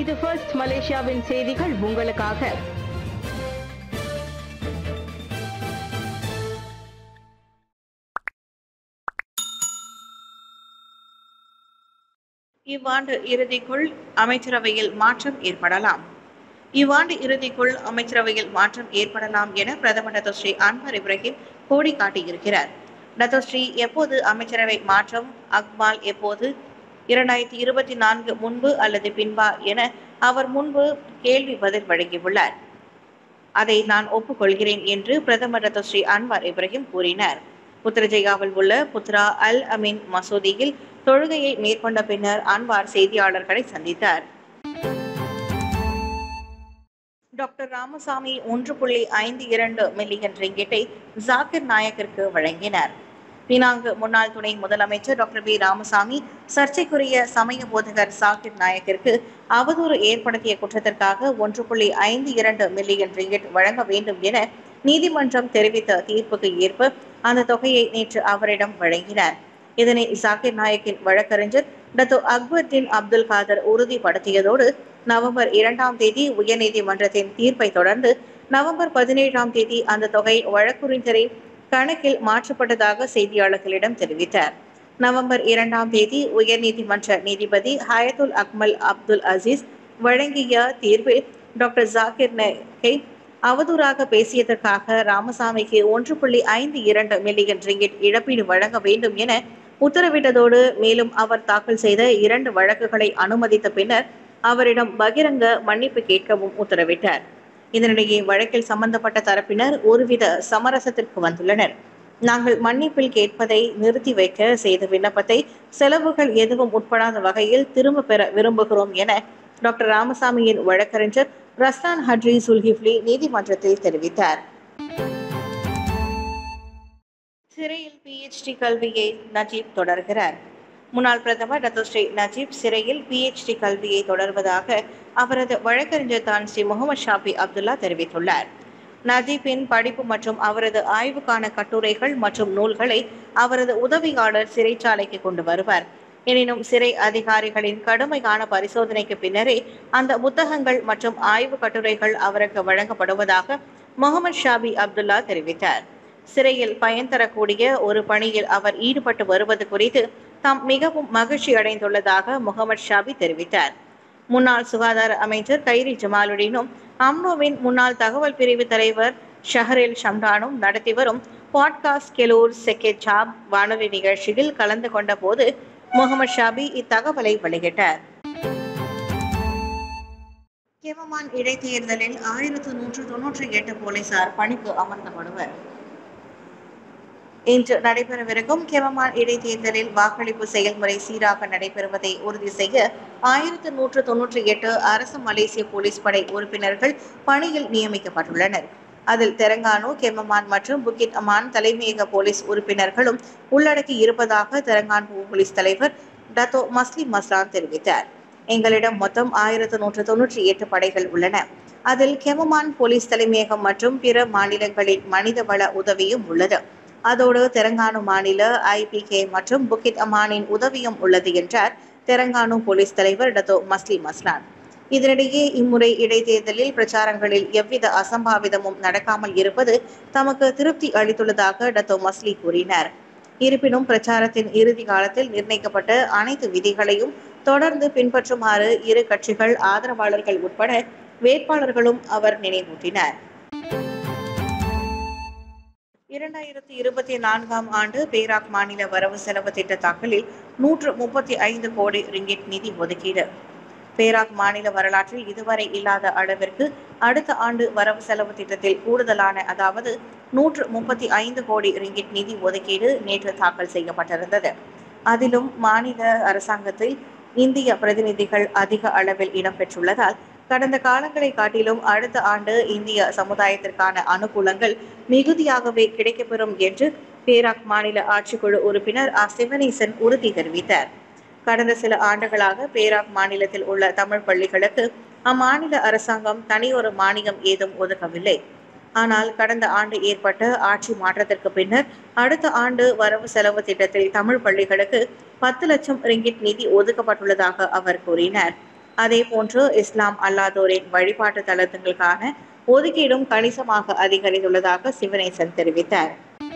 இது ஃபர்ஸ்ட் மலேசியாவின் செய்திகள் உங்களுக்காக இவ்வாண்டு இறுதிக்குள் அமைச்சரவையில் மாற்றம் ஏற்படலாம் இவ்வாண்டு இறுதிக்குள் அமைச்சரவையில் மாற்றம் ஏற்படலாம் என பிரதமர் டத்தோஸ்ரீ அன்வர் இப்ராஹிம் கோடி காட்டியிருக்கிறார் டத்தோஸ்ரீ எப்போது அமைச்சரவை மாற்றம் அக்மால் எப்போது இரண்டாயிரத்தி இருபத்தி நான்கு முன்பு அல்லது பின்பா என அவர் முன்பு கேள்வி பதில் வழங்கியுள்ளார் அதை நான் ஒப்புக்கொள்கிறேன் என்று பிரதமர் ரத்தோஸ்ரீ அன்வர் இப்ராஹிம் கூறினார் புத்ரஜயாவில் உள்ள புத்ரா அல் அமீன் மசூதியில் தொழுகையை மேற்கொண்ட பின்னர் அன்வார் செய்தியாளர்களை சந்தித்தார் டாக்டர் ராமசாமி ஒன்று புள்ளி ஐந்து இரண்டு மில்லியன் ரிங்கிட்டை ஜாகிர் நாயக்கிற்கு வழங்கினார் பினாங்கு முன்னாள் துணை முதலமைச்சர் டாக்டர் வி ராமசாமி சர்ச்சைக்குரிய சமய போதகர் சாகிர் நாயக்கிற்கு அவதூறு ஏற்படுத்திய குற்றத்திற்காக ஒன்று புள்ளி ஐந்து இரண்டு மில்லியன் ரிங்கிட் வழங்க வேண்டும் என நீதிமன்றம் தெரிவித்த தீர்ப்புக்கு ஏற்ப அந்த தொகையை நேற்று அவரிடம் வழங்கினார் இதனை ஜாகிர் நாயக்கின் வழக்கறிஞர் டத்து அக்பர்தீன் அப்துல் காதர் உறுதிப்படுத்தியதோடு நவம்பர் இரண்டாம் தேதி உயர்நீதிமன்றத்தின் தீர்ப்பை தொடர்ந்து நவம்பர் பதினேழாம் தேதி அந்த தொகை வழக்குரைஞரின் கணக்கில் மாற்றப்பட்டதாக செய்தியாளர்களிடம் தெரிவித்தார் நவம்பர் இரண்டாம் தேதி உயர்நீதிமன்ற நீதிபதி ஹயத்துல் அக்மல் அப்துல் அசீஸ் வழங்கிய தீர்ப்பில் டாக்டர் ஜாகிர் நாயக்கை அவதூறாக பேசியதற்காக ராமசாமிக்கு ஒன்று புள்ளி ஐந்து இரண்டு மில்லியன் ரிங்கிட் இழப்பீடு வழங்க வேண்டும் என உத்தரவிட்டதோடு மேலும் அவர் தாக்கல் செய்த இரண்டு வழக்குகளை அனுமதித்த பின்னர் அவரிடம் பகிரங்க மன்னிப்பு கேட்கவும் உத்தரவிட்டார் இதனிடையே வழக்கில் சம்பந்தப்பட்ட தரப்பினர் ஒருவித சமரசத்திற்கு வந்துள்ளனர் நாங்கள் மன்னிப்பில் கேட்பதை நிறுத்தி வைக்க செய்த விண்ணப்பத்தை செலவுகள் எதுவும் உட்படாத வகையில் திரும்ப பெற விரும்புகிறோம் என டாக்டர் ராமசாமியின் வழக்கறிஞர் ரஸ்தான் ஹட்ரி சுல்ஹிப்லி நீதிமன்றத்தில் தெரிவித்தார் சிறையில் பிஹெச்டி கல்வியை நஜீப் தொடர்கிறார் முன்னாள் பிரதமர் ரத்தோஸ்ரீ நஜீப் சிறையில் பிஹெச்டி கல்வியை தொடர்வதாக அவரது வழக்கறிஞர் தான் ஸ்ரீ முகமது ஷாபி அப்துல்லா தெரிவித்துள்ளார் நஜீப்பின் படிப்பு மற்றும் அவரது ஆய்வுக்கான கட்டுரைகள் மற்றும் நூல்களை அவரது உதவியாளர் சிறைச்சாலைக்கு கொண்டு வருவார் எனினும் சிறை அதிகாரிகளின் கடுமையான பரிசோதனைக்கு பின்னரே அந்த புத்தகங்கள் மற்றும் ஆய்வு கட்டுரைகள் அவருக்கு வழங்கப்படுவதாக முகமது ஷாபி அப்துல்லா தெரிவித்தார் சிறையில் பயன் தரக்கூடிய ஒரு பணியில் அவர் ஈடுபட்டு வருவது குறித்து தாம் மிகவும் மகிழ்ச்சி அடைந்துள்ளதாக முகமது ஷாபி தெரிவித்தார் முன்னாள் சுகாதார அமைச்சர் கைரி ஜமாலுடனும் அம்னோவின் முன்னாள் தகவல் பிரிவு தலைவர் ஷஹரில் ஷம்டானும் நடத்தி வரும் பாட்காஸ்ட் கெலூர் செக்கே சாப் வானொலி நிகழ்ச்சியில் கலந்து கொண்ட போது முகமது ஷாபி இத்தகவலை வெளியிட்டார் கெமமான் இடைத்தேர்தலில் ஆயிரத்து நூற்று தொன்னூற்றி எட்டு போலீசார் பணிக்கு அமர்த்தப்படுவர் இன்று நடைபெறவிருக்கும் கெமமான் இடைத்தேர்தலில் வாக்களிப்பு செயல்முறை சீராக நடைபெறுவதை உறுதி செய்ய ஆயிரத்து நூற்று தொன்னூற்றி எட்டு அரசு மலேசிய போலீஸ் படை உறுப்பினர்கள் பணியில் நியமிக்கப்பட்டுள்ளனர் அதில் தெலங்கானு கெமமான் மற்றும் புக்கிட் அமான் தலைமையக போலீஸ் உறுப்பினர்களும் உள்ளடக்கி இருப்பதாக தெலங்கானா போலீஸ் தலைவர் டத்தோ மஸ்லி மஸ்லான் தெரிவித்தார் எங்களிடம் மொத்தம் ஆயிரத்து நூற்று தொன்னூற்றி எட்டு படைகள் உள்ளன அதில் கெமமான் போலீஸ் தலைமையகம் மற்றும் பிற மாநிலங்களின் மனிதவள உதவியும் உள்ளது அதோடு தெலங்கானு மாநில ஐபிகே மற்றும் புக்கிட் அமானின் உதவியும் உள்ளது என்றார் தெலங்கானு போலீஸ் தலைவர் டத்தோ மஸ்லி மஸ்லான் இதனிடையே இம்முறை இடைத்தேர்தலில் பிரச்சாரங்களில் எவ்வித அசம்பாவிதமும் நடக்காமல் இருப்பது தமக்கு திருப்தி அளித்துள்ளதாக டத்தோ மஸ்லி கூறினார் இருப்பினும் பிரச்சாரத்தின் இறுதி காலத்தில் நிர்ணயிக்கப்பட்ட அனைத்து விதிகளையும் தொடர்ந்து பின்பற்றுமாறு இரு கட்சிகள் ஆதரவாளர்கள் உட்பட வேட்பாளர்களும் அவர் நினைவூட்டினார் இரண்டாயிரத்தி இருபத்தி நான்காம் ஆண்டு பேராக் மாநில வரவு செலவு திட்ட தாக்கலில் நூற்று முப்பத்தி ஐந்து கோடி ரிங்கிட் நிதி ஒதுக்கீடு பேராக் மாநில வரலாற்றில் இதுவரை இல்லாத அளவிற்கு அடுத்த ஆண்டு வரவு செலவு திட்டத்தில் கூடுதலான அதாவது நூற்று முப்பத்தி ஐந்து கோடி ரிங்கிட் நிதி ஒதுக்கீடு நேற்று தாக்கல் செய்யப்பட்டிருந்தது அதிலும் மாநில அரசாங்கத்தில் இந்திய பிரதிநிதிகள் அதிக அளவில் இடம்பெற்றுள்ளதால் கடந்த காலங்களை காட்டிலும் அடுத்த ஆண்டு இந்திய சமுதாயத்திற்கான அனுகூலங்கள் மிகுதியாகவே கிடைக்கப்பெறும் என்று பேராக் மாநில ஆட்சிக்குழு உறுப்பினர் ஆ சிவனேசன் உறுதி தெரிவித்தார் கடந்த சில ஆண்டுகளாக பேராக் மாநிலத்தில் உள்ள தமிழ் பள்ளிகளுக்கு அம்மாநில அரசாங்கம் தனியொரு மானியம் ஏதும் ஒதுக்கவில்லை ஆனால் கடந்த ஆண்டு ஏற்பட்ட ஆட்சி மாற்றத்திற்கு பின்னர் அடுத்த ஆண்டு வரவு செலவு திட்டத்தில் தமிழ் பள்ளிகளுக்கு பத்து லட்சம் ரிங்கிட் நிதி ஒதுக்கப்பட்டுள்ளதாக அவர் கூறினார் அதே போன்று இஸ்லாம் அல்லாதோரின் வழிபாட்டு தளத்துங்களுக்கான ஒதுக்கீடும் கணிசமாக அதிகரித்துள்ளதாக சிவனேசன் தெரிவித்தார்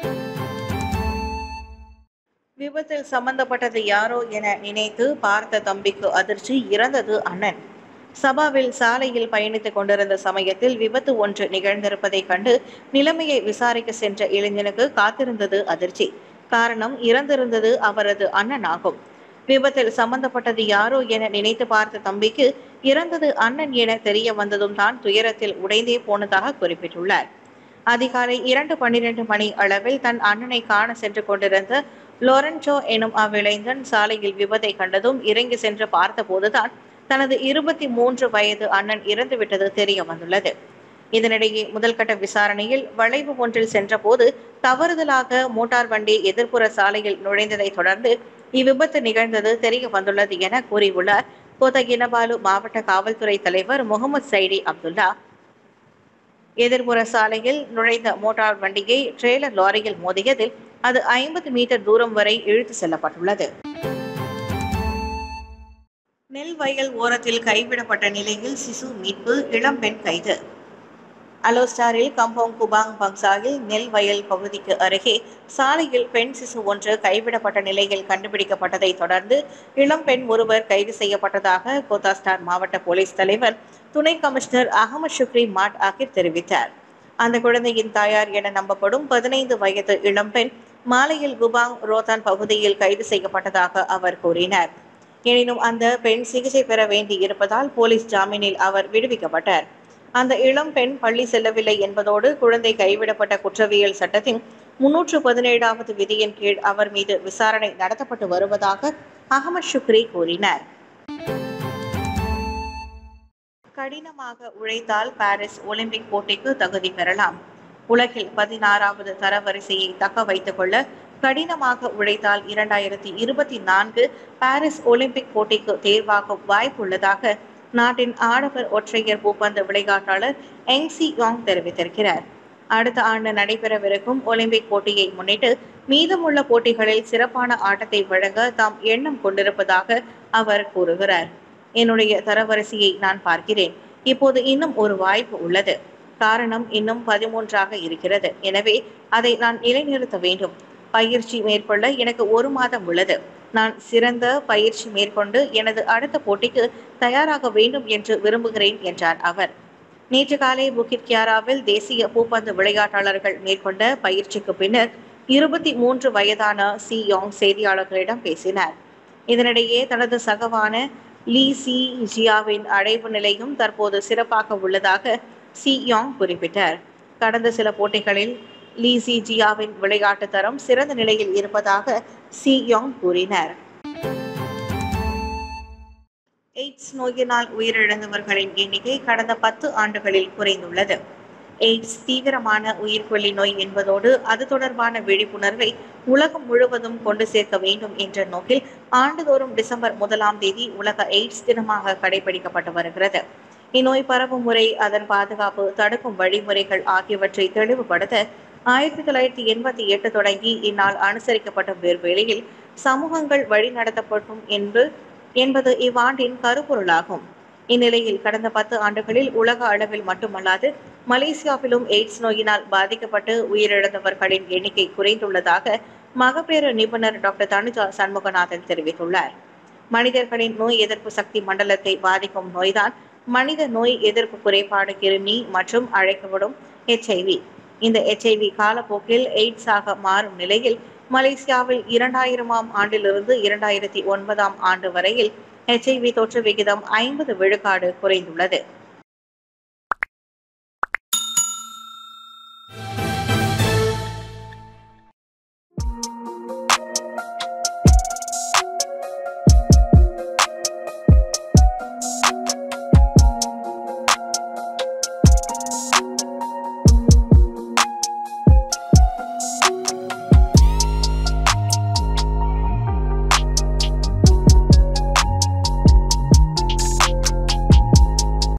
விபத்தில் சம்பந்தப்பட்டது யாரோ என நினைத்து பார்த்த தம்பிக்கு அதிர்ச்சி இறந்தது அண்ணன் சபாவில் சாலையில் பயணித்துக் கொண்டிருந்த சமயத்தில் விபத்து ஒன்று நிகழ்ந்திருப்பதைக் கண்டு நிலைமையை விசாரிக்க சென்ற இளைஞனுக்கு காத்திருந்தது அதிர்ச்சி காரணம் இறந்திருந்தது அவரது அண்ணன் ஆகும் விபத்தில் சம்பந்தப்பட்டது யாரோ என நினைத்து பார்த்த தம்பிக்கு இறந்தது அண்ணன் என தெரிய வந்ததும் தான் துயரத்தில் உடைந்தே போனதாக குறிப்பிட்டுள்ளார் அதிகாலை இரண்டு பன்னிரண்டு மணி அளவில் தன் அண்ணனை காண சென்று கொண்டிருந்த லொரன்டோ எனும் அவ்விளைஞன் சாலையில் விபத்தை கண்டதும் இறங்கி சென்று பார்த்தபோதுதான் தனது இருபத்தி மூன்று வயது அண்ணன் இறந்துவிட்டது தெரிய வந்துள்ளது இதனிடையே முதல்கட்ட விசாரணையில் வளைவு ஒன்றில் சென்றபோது தவறுதலாக மோட்டார் வண்டி எதிர்ப்புற சாலையில் நுழைந்ததை தொடர்ந்து இவ்விபத்து நிகழ்ந்தது தெரிய வந்துள்ளது என கூறியுள்ளார் கோத்தகினபாலு மாவட்ட காவல்துறை தலைவர் முகமது சைடி அப்துல்லா எதிர்ப்புற சாலையில் நுழைந்த மோட்டார் வண்டியை ட்ரெய்லர் லாரியில் மோதியதில் அது ஐம்பது மீட்டர் தூரம் வரை இழுத்து செல்லப்பட்டுள்ளது நெல் வயல் ஓரத்தில் கைவிடப்பட்ட நிலையில் சிசு மீட்பு இளம்பெண் கைது அலோஸ்டாரில் கம்போங் குபாங் பங்சாகில் நெல் வயல் பகுதிக்கு அருகே சாலையில் பெண் சிசு ஒன்று கைவிடப்பட்ட நிலையில் கண்டுபிடிக்கப்பட்டதை தொடர்ந்து இளம்பெண் ஒருவர் கைது செய்யப்பட்டதாக கோத்தாஸ்டார் மாவட்ட போலீஸ் தலைவர் துணை commissioner Ahmad Shukri Mat Akhir தெரிவித்தார் அந்த குழந்தையின் தாயார் என நம்பப்படும் பதினைந்து வயது இளம்பெண் மாலையில் குபாங் ரோதான் பகுதியில் கைது செய்யப்பட்டதாக அவர் கூறினார் எனினும் அந்த பெண் சிகிச்சை பெற வேண்டி இருப்பதால் போலீஸ் ஜாமீனில் அவர் விடுவிக்கப்பட்டார் அந்த இளம் பெண் பள்ளி செல்லவில்லை என்பதோடு குழந்தை கைவிடப்பட்ட குற்றவியல் சட்டத்தின் முன்னூற்று பதினேழாவது விதியின் கீழ் அவர் மீது விசாரணை நடத்தப்பட்டு வருவதாக அகமது ஷுக்ரி கூறினார் கடினமாக உழைத்தால் பாரிஸ் ஒலிம்பிக் போட்டிக்கு தகுதி பெறலாம் உலகில் பதினாறாவது தரவரிசையை தக்க வைத்துக் கொள்ள கடினமாக உழைத்தால் இரண்டாயிரத்தி இருபத்தி நான்கு பாரிஸ் ஒலிம்பிக் போட்டிக்கு தேர்வாக வாய்ப்புள்ளதாக நாட்டின் ஆடவர் ஒற்றையர் பூப்பந்து விளையாட்டாளர் எங்சி யாங் தெரிவித்திருக்கிறார் அடுத்த ஆண்டு நடைபெறவிருக்கும் ஒலிம்பிக் போட்டியை முன்னிட்டு மீதமுள்ள போட்டிகளில் சிறப்பான ஆட்டத்தை வழங்க தாம் எண்ணம் கொண்டிருப்பதாக அவர் கூறுகிறார் என்னுடைய தரவரிசையை நான் பார்க்கிறேன் இப்போது இன்னும் ஒரு வாய்ப்பு உள்ளது காரணம் இன்னும் பதிமூன்றாக இருக்கிறது எனவே அதை நான் நிலைநிறுத்த வேண்டும் பயிற்சி மேற்கொள்ள எனக்கு ஒரு மாதம் உள்ளது நான் சிறந்த பயிற்சி மேற்கொண்டு எனது அடுத்த போட்டிக்கு தயாராக வேண்டும் என்று விரும்புகிறேன் என்றார் அவர் நேற்று காலை புகித் கியாராவில் தேசிய பூப்பந்து விளையாட்டாளர்கள் மேற்கொண்ட பயிற்சிக்கு பின்னர் இருபத்தி மூன்று வயதான சி யோங் செய்தியாளர்களிடம் பேசினார் இதனிடையே தனது சகவான லீ சி ஜியாவின் அடைவு நிலையும் தற்போது சிறப்பாக உள்ளதாக சி யாங் குறிப்பிட்டார் கடந்த சில போட்டிகளில் லீ சி ஜியாவின் விளையாட்டு தரம் சிறந்த நிலையில் இருப்பதாக சி யோங் கூறினார் எய்ட்ஸ் நோயினால் உயிரிழந்தவர்களின் எண்ணிக்கை கடந்த பத்து ஆண்டுகளில் குறைந்துள்ளது எய்ட்ஸ் தீவிரமான உயிர்கொல்லி நோய் என்பதோடு அது தொடர்பான விழிப்புணர்வை உலகம் முழுவதும் கொண்டு சேர்க்க வேண்டும் என்ற நோக்கில் ஆண்டுதோறும் டிசம்பர் முதலாம் தேதி உலக எய்ட்ஸ் தினமாக கடைபிடிக்கப்பட்டு வருகிறது இந்நோய் பரவும் முறை அதன் பாதுகாப்பு தடுக்கும் வழிமுறைகள் ஆகியவற்றை தெளிவுபடுத்த ஆயிரத்தி தொள்ளாயிரத்தி எண்பத்தி எட்டு தொடங்கி இந்நாள் அனுசரிக்கப்பட்ட வேளையில் சமூகங்கள் வழிநடத்தப்படும் என்று என்பது இவ்வாண்டின் கருப்பொருளாகும் இந்நிலையில் கடந்த பத்து ஆண்டுகளில் உலக அளவில் மட்டுமல்லாது மலேசியாவிலும் எய்ட்ஸ் நோயினால் பாதிக்கப்பட்டு உயிரிழந்தவர்களின் எண்ணிக்கை குறைந்துள்ளதாக மகப்பேறு நிபுணர் டாக்டர் தனுஜா சண்முகநாதன் தெரிவித்துள்ளார் மனிதர்களின் நோய் எதிர்ப்பு சக்தி மண்டலத்தை பாதிக்கும் நோய்தான் மனித நோய் எதிர்ப்பு குறைபாடு கிருமி மற்றும் அழைக்கப்படும் ஹெச்ஐவி இந்த ஹெச்ஐவி காலப்போக்கில் எய்ட்ஸாக மாறும் நிலையில் மலேசியாவில் இரண்டாயிரமாம் ஆண்டிலிருந்து இரண்டாயிரத்தி ஒன்பதாம் ஆண்டு வரையில் ஹெச்ஐவி தொற்று விகிதம் ஐம்பது விழுக்காடு குறைந்துள்ளது